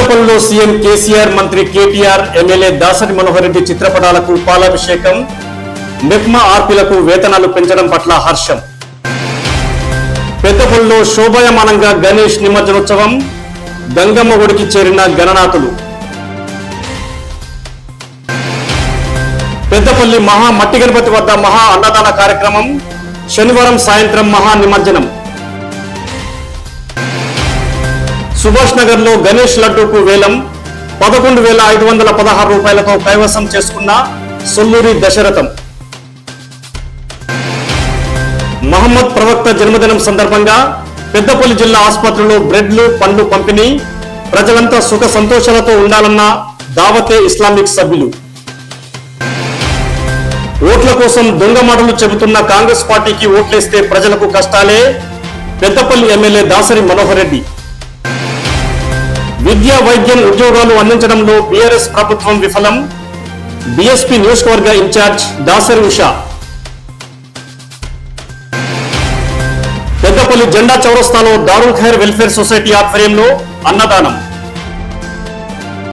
పెద్దపల్లిలో సీఎం కేసీఆర్ మంత్రి కేటీఆర్ ఎమ్మెల్యే దాసరి మనోహర్ రెడ్డి చిత్రపటాలకు పాలాభిషేకం మెప్మా ఆర్పీలకు వేతనాలు పెంచడం పట్ల హర్షం పెద్దపల్లిలో శోభాయమానంగా గణేష్ నిమజ్జనోత్సవం గంగమ్మ ఒడికి చేరిన గణనాథులు పెద్దపల్లి మహా మట్టి గణపతి వద్ద మహా అన్నదాన కార్యక్రమం శనివారం సాయంత్రం మహా నిమజ్జనం సుభాష్ నగర్ లో గణేష్ లడ్డూకు వేలం పదకొండు వేల ఐదు వందల పదహారు రూపాయలతో కైవసం చేసుకున్న సొల్లూరి దశరథం మహమ్మద్ ప్రవక్త జన్మదినం సందర్భంగా పెద్దపల్లి జిల్లా ఆసుపత్రిలో బ్రెడ్లు పండ్లు పంపిణీ ప్రజలంతా సుఖ సంతోషాలతో ఉండాలన్న దావతే ఇస్లామిక్ సభ్యులు ఓట్ల కోసం దొంగ మాటలు చెబుతున్న కాంగ్రెస్ పార్టీకి ఓట్లేస్తే ప్రజలకు కష్టాలే పెద్దపల్లి ఎమ్మెల్యే దాసరి మనోహర్ రెడ్డి విద్యా వైద్యం ఉద్యోగాలు అందించడంలో బీఆర్ఎస్ ప్రభుత్వం విఫలం బీఎస్పీ నియోజకవర్గ ఇన్ఛార్జ్ దాసరి ఉషా పెద్దపల్లి జెండా చౌరస్తాలో దారుల్ ఖైర్ వెల్ఫేర్ సొసైటీ ఆధ్వర్యంలో అన్నదానం